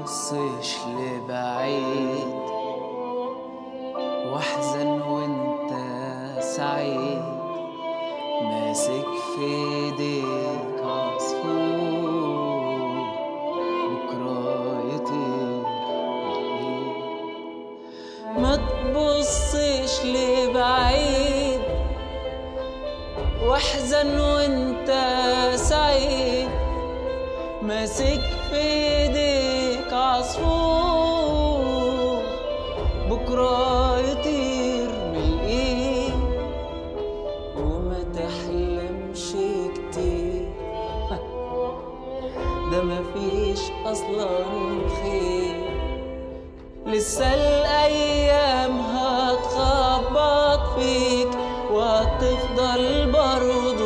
تبصش لبعيد واحزن وانت سعيد ماسك في ايديك عصفور بكرة يطير ما تبصش لبعيد واحزن وانت سعيد ماسك في ايديك عصفور بكرة يطير من الايد وما تحلمش كتير ده مفيش اصلا خير لسه الايام هتخبط فيك وهتفضل برضه